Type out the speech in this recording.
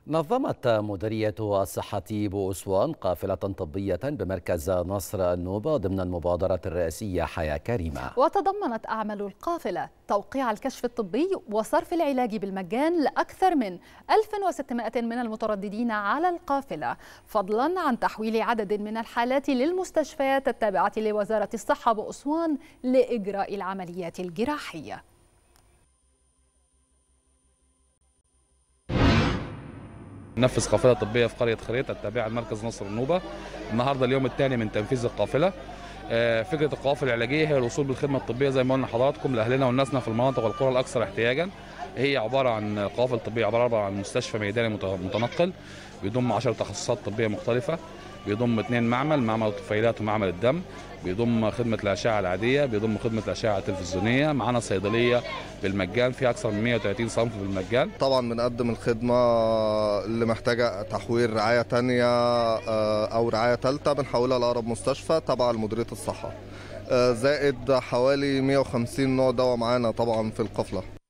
نظمت مديرية الصحة بأسوان قافلة طبية بمركز نصر النوبة ضمن المبادرة الرئاسية حياة كريمة وتضمنت أعمال القافلة توقيع الكشف الطبي وصرف العلاج بالمجان لأكثر من 1600 من المترددين على القافلة فضلا عن تحويل عدد من الحالات للمستشفيات التابعة لوزارة الصحة بأسوان لإجراء العمليات الجراحية نفذ قافله طبيه في قريه خريط التابعه لمركز نصر النوبه النهارده اليوم الثاني من تنفيذ القافله آه، فكره القوافل العلاجيه هي الوصول بالخدمه الطبيه زي ما قلنا لحضراتكم لاهلنا وناسنا في المناطق والقرى الاكثر احتياجا هي عباره عن قوافل طبيه عباره عن مستشفى ميداني متنقل بيضم 10 تخصصات طبيه مختلفه بيضم اثنين معمل معمل الطفيلات ومعمل الدم بيضم خدمه الاشعه العاديه بيضم خدمه الاشعه التلفزيونيه معانا صيدليه بالمجان في اكثر من 130 صنف بالمجان طبعا بنقدم الخدمه اللي محتاجه تحويل رعايه تانية آه، او رعايه ثالثه بنحولها لاقرب مستشفى تبع لمديريه الصحه آه، زائد حوالي 150 نوع دواء معانا طبعا في القفله